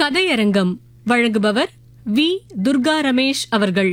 கதையரங்கம் வழங்குபவர் வி துர்கா ரமேஷ் அவர்கள்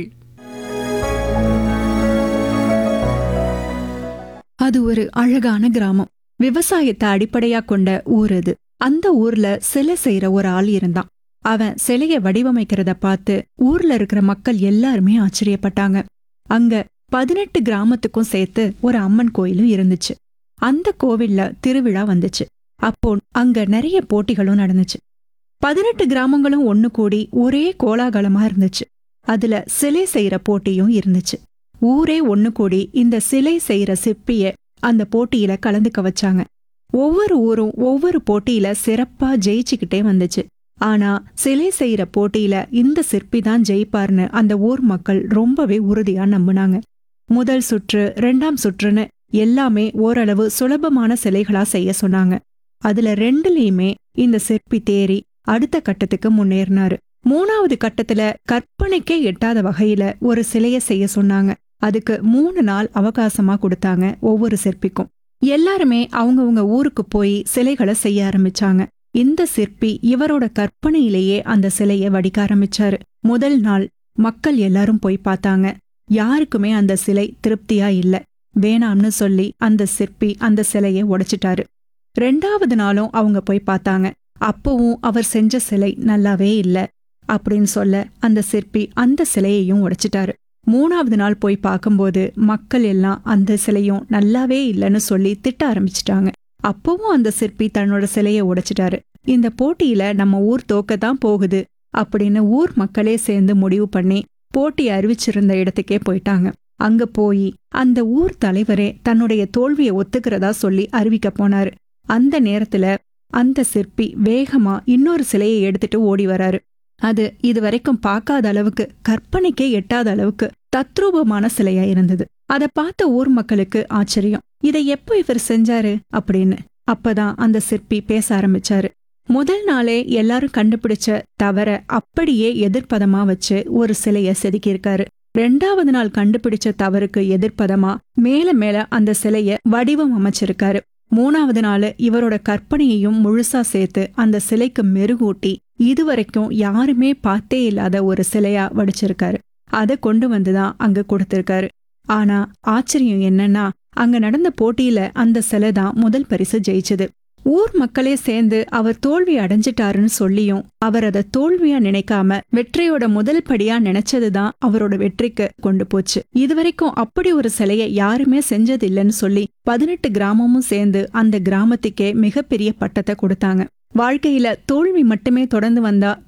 அது ஒரு அழகான கிராமம் விவசாயத்தை அடிப்படையா கொண்ட ஊர் அது அந்த ஊர்ல சிலை செய்யற ஒரு ஆள் இருந்தான் அவன் சிலைய வடிவமைக்கிறத பார்த்து ஊர்ல இருக்கிற மக்கள் எல்லாருமே ஆச்சரியப்பட்டாங்க அங்க பதினெட்டு கிராமத்துக்கும் சேர்த்து ஒரு அம்மன் கோயிலும் இருந்துச்சு அந்த கோவில்ல திருவிழா வந்துச்சு அப்போ அங்க நிறைய போட்டிகளும் நடந்துச்சு பதினெட்டு கிராமங்களும் ஒண்ணு கூடி ஒரே கோலாகலமா இருந்துச்சு அதுல சிலை செய்யற போட்டியும் இருந்துச்சு ஊரே ஒண்ணு கூடி இந்த சிலை செய்யற சிற்பிய அந்த போட்டியில கலந்துக்க வச்சாங்க ஒவ்வொரு ஊரும் ஒவ்வொரு போட்டியில சிறப்பா ஜெயிச்சுக்கிட்டே வந்துச்சு ஆனா சிலை செய்யற போட்டியில இந்த சிற்பி தான் ஜெயிப்பார்னு அந்த ஊர் மக்கள் ரொம்பவே உறுதியா நம்புனாங்க முதல் சுற்று ரெண்டாம் சுற்றுன்னு எல்லாமே ஓரளவு சுலபமான சிலைகளா செய்ய சொன்னாங்க அதுல ரெண்டுலயுமே இந்த சிற்பி தேறி அடுத்த கட்டத்துக்கு முன்னேறினாரு மூணாவது கட்டத்துல கற்பனைக்கே எட்டாத வகையில ஒரு சிலைய செய்ய சொன்னாங்க அதுக்கு மூணு நாள் அவகாசமா கொடுத்தாங்க ஒவ்வொரு சிற்பிக்கும் எல்லாருமே அவங்கவங்க ஊருக்கு போய் சிலைகளை செய்ய ஆரம்பிச்சாங்க இந்த சிற்பி இவரோட கற்பனையிலேயே அந்த சிலைய வடிக்க ஆரம்பிச்சாரு முதல் நாள் மக்கள் எல்லாரும் போய் பார்த்தாங்க யாருக்குமே அந்த சிலை திருப்தியா இல்ல வேணாம்னு சொல்லி அந்த சிற்பி அந்த சிலைய உடைச்சிட்டாரு ரெண்டாவது நாளும் அவங்க போய் பார்த்தாங்க அப்பவும் அவர் செஞ்ச சிலை நல்லாவே இல்ல அப்படின்னு சொல்ல அந்த சிற்பி அந்த சிலையையும் உடைச்சிட்டாரு மூணாவது நாள் போய் பார்க்கும்போது மக்கள் எல்லாம் அந்த சிலையும் நல்லாவே இல்லைன்னு சொல்லி திட்ட ஆரம்பிச்சிட்டாங்க அப்பவும் அந்த சிற்பி தன்னோட சிலையை உடைச்சிட்டாரு இந்த போட்டியில நம்ம ஊர் தோக்கத்தான் போகுது அப்படின்னு ஊர் மக்களே சேர்ந்து முடிவு பண்ணி போட்டி அறிவிச்சிருந்த இடத்துக்கே போயிட்டாங்க அங்க போய் அந்த ஊர் தலைவரே தன்னுடைய தோல்வியை ஒத்துக்கிறதா சொல்லி அறிவிக்க போனாரு அந்த நேரத்துல அந்த சிற்பி வேகமா இன்னொரு சிலையை எடுத்துட்டு ஓடி வராரு அது இதுவரைக்கும் பார்க்காத அளவுக்கு கற்பனைக்கே எட்டாத அளவுக்கு தத்ரூபமான சிலையா இருந்தது அத பார்த்த ஊர் மக்களுக்கு ஆச்சரியம் இதை எப்போ இவர் செஞ்சாரு அப்படின்னு அப்பதான் அந்த சிற்பி பேச ஆரம்பிச்சாரு முதல் நாளே எல்லாரும் கண்டுபிடிச்ச தவற அப்படியே எதிர்ப்பதமா வச்சு ஒரு சிலைய செதுக்கியிருக்காரு ரெண்டாவது நாள் கண்டுபிடிச்ச தவறுக்கு எதிர்ப்பதமா மேல மேல அந்த சிலைய வடிவம் அமைச்சிருக்காரு மூணாவது நாள் இவரோட கற்பனையையும் முழுசா சேர்த்து அந்த சிலைக்கு மெருகூட்டி இதுவரைக்கும் யாருமே பார்த்தே இல்லாத ஒரு சிலையா வடிச்சிருக்காரு அதை கொண்டு வந்துதான் அங்க கொடுத்திருக்காரு ஆனா ஆச்சரியம் என்னன்னா அங்க நடந்த போட்டியில அந்த சிலை தான் முதல் பரிசு ஜெயிச்சது ஊர் மக்களே சேர்ந்து அவர் தோல்வி அடைஞ்சிட்டாருன்னு சொல்லியும் அவர் அதை தோல்வியா நினைக்காம வெற்றியோட முதல் படியா நினைச்சதுதான் அவரோட வெற்றிக்கு கொண்டு போச்சு இதுவரைக்கும் அப்படி ஒரு சிலையை யாருமே செஞ்சதில்லைன்னு சொல்லி பதினெட்டு கிராமமும் சேர்ந்து அந்த கிராமத்துக்கே மிகப்பெரிய பட்டத்தை கொடுத்தாங்க வாழ்க்கையில தோல்வி மட்டுமே தொடர்ந்து வந்தா